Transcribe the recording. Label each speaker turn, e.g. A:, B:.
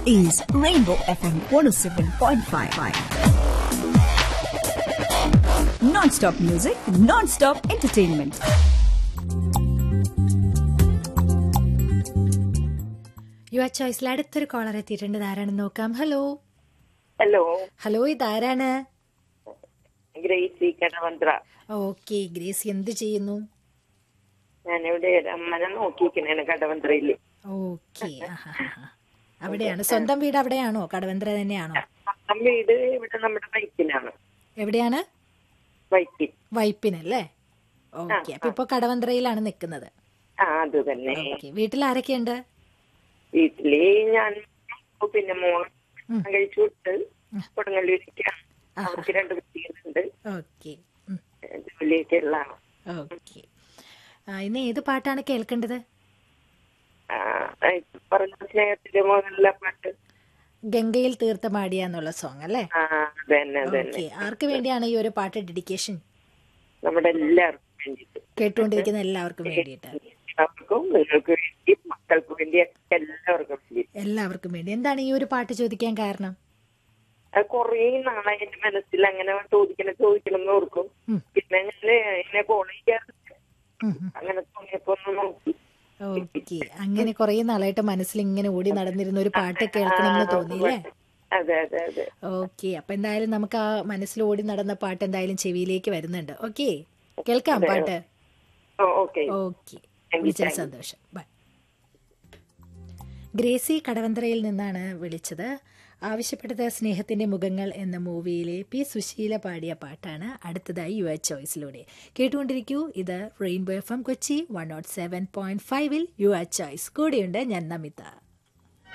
A: is Rainbow FM 107.5. Non-stop music, non-stop entertainment.
B: Your ചോയ്സിൽ അടുത്തൊരു caller എത്തിയിട്ടുണ്ട് ഇതാരാണെന്ന് നോക്കാം ഹലോ
C: ഹലോ
B: ഹലോ ഇതാരാണ്
C: ഗ്രേസി കടവന്ത്ര
B: ഓക്കെ ഗ്രേസി എന്ത് ചെയ്യുന്നു
C: ഞാനിവിടെ ഒരു അമ്മനെ നോക്കിയിരിക്കണേണ് കടവന്ത്രയില്
B: ഓക്കെ അവിടെയാണ് സ്വന്തം വീട് അവിടെയാണോ കടവന്ത്ര തന്നെയാണോ
C: സ്വന്തം വീട് ഇവിടെ നമ്മുടെ ബൈക്കിനാണ്
B: എവിടെയാണ്
C: ബൈക്കിൽ
B: വൈപ്പിനല്ലേ ഓക്കെ അപ്പൊ ഇപ്പൊ കടവന്ത്രയിലാണ് നിൽക്കുന്നത്
C: ആ അത് തന്നെ
B: ഓക്കെ വീട്ടിൽ ആരൊക്കെയുണ്ട്
C: വീട്ടില് ഞാൻ പിന്നെ മോൾ കഴിച്ചു വിട്ട് കൊടുങ്ങല്ലൂരിക്കാണ് അവർക്ക് രണ്ട് കുട്ടികളുണ്ട്
B: ഓക്കെ
C: ജോലിയൊക്കെ ഉള്ളതാണ്
B: ഓക്കെ ഇന്ന് ഏത് പാട്ടാണ് കേൾക്കേണ്ടത്
C: ആ, ഇപ്പൊ പറഞ്ഞ സ്നേഹത്തിന്റെ മോഹൻല പാട്ട്
B: ഗംഗയിൽ തീർത്ഥമാടിയ എന്നുള്ള സോങ് അല്ലേ
C: ആ അത് തന്നെ അത് തന്നെ
B: ഓക്കെ ആർക്ക് വേണ്ടിയാണ് ഈ ഒരു പാട്ട് ഡെഡിക്കേഷൻ
C: നമ്മുടെ എല്ലാവർക്കും വേണ്ടിയിട്ട്
B: കേട്ടുകൊണ്ടിരിക്കുന്ന എല്ലാവർക്കും വേണ്ടിയിട്ട്
C: അവർക്കും നിങ്ങൾക്ക് വേണ്ടി മക്കൾക്ക് വേണ്ടി ഒക്കെ എല്ലാവർക്കും വേണ്ടി
B: എല്ലാവർക്കും വേണ്ടി എന്താണ് ഈ ഒരു പാട്ട് ചോദിക്കാൻ കാരണം
C: അത് കൊറേ നാളായി എന്റെ മനസ്സിൽ അങ്ങനെ ചോദിക്കണം ചോദിക്കണം എന്ന് ഓർക്കും
B: ഉം.
C: പിന്നെ ഞാന് എന്നെ കോളേജ്
B: ഉം, ഉം.
C: അങ്ങനെ തോന്നിയപ്പോ ഒന്ന് നോക്കി
B: ഓക്കെ അങ്ങനെ കുറെ നാളായിട്ട് മനസ്സിൽ ഇങ്ങനെ ഓടി നടന്നിരുന്ന ഒരു പാട്ട് കേൾക്കണമെന്ന് തോന്നിയില്ലേ
C: അതെ അതെ അതെ
B: ഓക്കെ അപ്പൊ എന്തായാലും നമുക്ക് ആ മനസ്സിൽ ഓടി നടന്ന പാട്ട് എന്തായാലും ചെവിയിലേക്ക് വരുന്നുണ്ട് ഓക്കെ കേൾക്കാം പാട്ട്
C: ഓക്കെ
B: ഓക്കെ വിളിച്ചതിൽ സന്തോഷം ബൈ ഗ്രേസി കടവന്ത്രയിൽ നിന്നാണ് വിളിച്ചത് ആവശ്യപ്പെട്ടത് സ്നേഹത്തിന്റെ മുഖങ്ങൾ എന്ന മൂവിയിലെ പി സുശീല പാടിയ പാട്ടാണ് അടുത്തതായി യുവർ ചോയ്സിലൂടെ കേട്ടുകൊണ്ടിരിക്കൂ ഇത് Rainbow F M Kochi one nought seven point ഫൈവിൽ യുവർ ചോയ്സ് കൂടെയുണ്ട് ഞാൻ നമിത